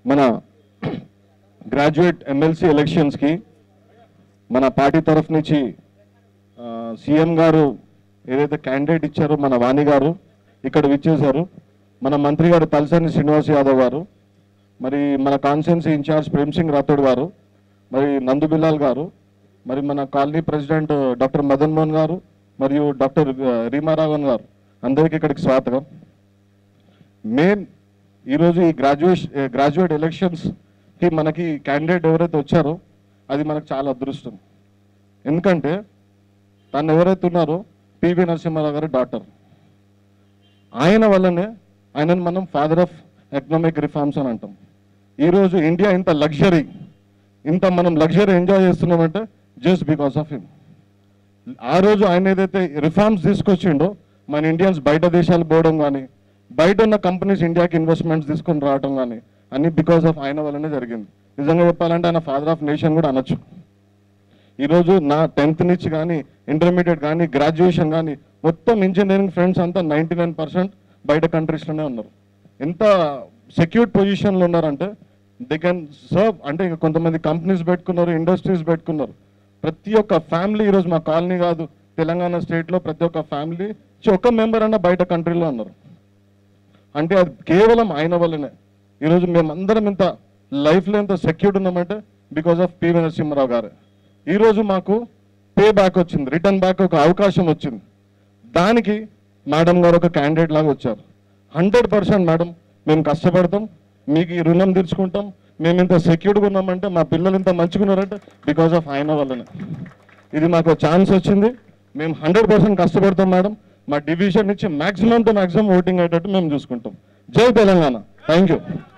మన graduate MLC ఎలక్షన్స్కి మన పార్టీ తరఫు నుంచి ఆ, సీఎం గారు ఏదైతే క్యాండిడేట్ ఇచ్చారో మన వాణి గారు ఇక్కడ విచ్చేశారు మన మంత్రి గారు తలసాని శ్రీనివాస్ యాదవ్ గారు మరి మన కాన్స్టిట్యున్సీ ఇన్ఛార్జ్ ప్రేమ్ సింగ్ రాథోడ్ గారు మరి నందు బిలాల్ గారు మరి మన colony president doctor Madan Mohan garu మరియు డాక్టర్ ఆ, రీమారాఘవన్ గారు అందరికీ ఇక్కడికి స్వాగతం మెయిన్ ఈరోజు ఈ గ్రాడ్యుయేషన్ గ్రాడ్యుయేట్ ఎలక్షన్స్కి మనకి క్యాండిడేట్ ఎవరైతే వచ్చారో అది మనకు చాలా అదృష్టం ఎందుకంటే తను ఎవరైతే ఉన్నారో పివి నరసింహారావు గారి డాక్టర్ ఆయన వల్లనే ఆయనను మనం ఫాదర్ ఆఫ్ ఎకనామిక్ రిఫార్మ్స్ అని అంటాం ఈరోజు ఇండియా ఇంత లగ్జరీ ఇంత మనం లగ్జరీ ఎంజాయ్ చేస్తున్నామంటే జస్ట్ బికాస్ ఆఫ్ హిమ్ ఆ రోజు ఆయన ఏదైతే రిఫార్మ్స్ తీసుకొచ్చిండో మన ఇండియన్స్ బయట దేశాలు పోవడం కానీ బయట ఉన్న కంపెనీస్ ఇండియాకి ఇన్వెస్ట్మెంట్స్ తీసుకొని రావడం కానీ అన్ని బికాస్ ఆఫ్ ఆయన వల్లనే జరిగింది నిజంగా చెప్పాలంటే ఆయన ఫాదర్ ఆఫ్ నేషన్ కూడా అనొచ్చు ఈరోజు నా టెన్త్ నుంచి కానీ ఇంటర్మీడియట్ కానీ గ్రాడ్యుయేషన్ కానీ మొత్తం ఇంజనీరింగ్ ఫ్రెండ్స్ అంతా నైంటీ నైన్ పర్సెంట్ బయట కంట్రీస్లోనే ఉన్నారు ఎంత సెక్యూర్డ్ పొజిషన్లో ఉన్నారంటే దే కెన్ సర్వ్ అంటే ఇంకా కొంతమంది కంపెనీస్ పెట్టుకున్నారు ఇండస్ట్రీస్ పెట్టుకున్నారు ప్రతి ఒక్క ఫ్యామిలీ ఈరోజు మా కాలనీ కాదు తెలంగాణ స్టేట్లో ప్రతి ఒక్క ఫ్యామిలీ ఒక్క మెంబర్ అన్న బయట కంట్రీలో ఉన్నారు అంటే అది కేవలం ఆయన వల్లనే ఈరోజు మేమందరం ఇంత లైఫ్లో ఎంత సెక్యూర్డ్ ఉన్నామంటే because of PV Narasimha Rao garu ఈరోజు మాకు పే బ్యాక్ వచ్చింది రిటర్న్ బ్యాక్ ఒక అవకాశం వచ్చింది దానికి మేడం గారు ఒక క్యాండిడేట్ లాగా వచ్చారు హండ్రెడ్ పర్సెంట్ మేడం మేము కష్టపడతాం మీకు ఈ రుణం తీర్చుకుంటాం మేము ఇంత సెక్యూర్డ్గా ఉన్నామంటే మా పిల్లలు ఇంత మంచుకున్నారంటే బికాస్ ఆఫ్ ఆయన వల్లనే ఇది మాకు ఛాన్స్ వచ్చింది మేము హండ్రెడ్ పర్సెంట్ కష్టపడతాం మేడం మా డివిజన్ నుంచి మాక్సిమం టు మాక్సిమం ఓటింగ్ అయ్యేటట్టు మేము చూసుకుంటాం జై తెలంగాణ థ్యాంక్ యూ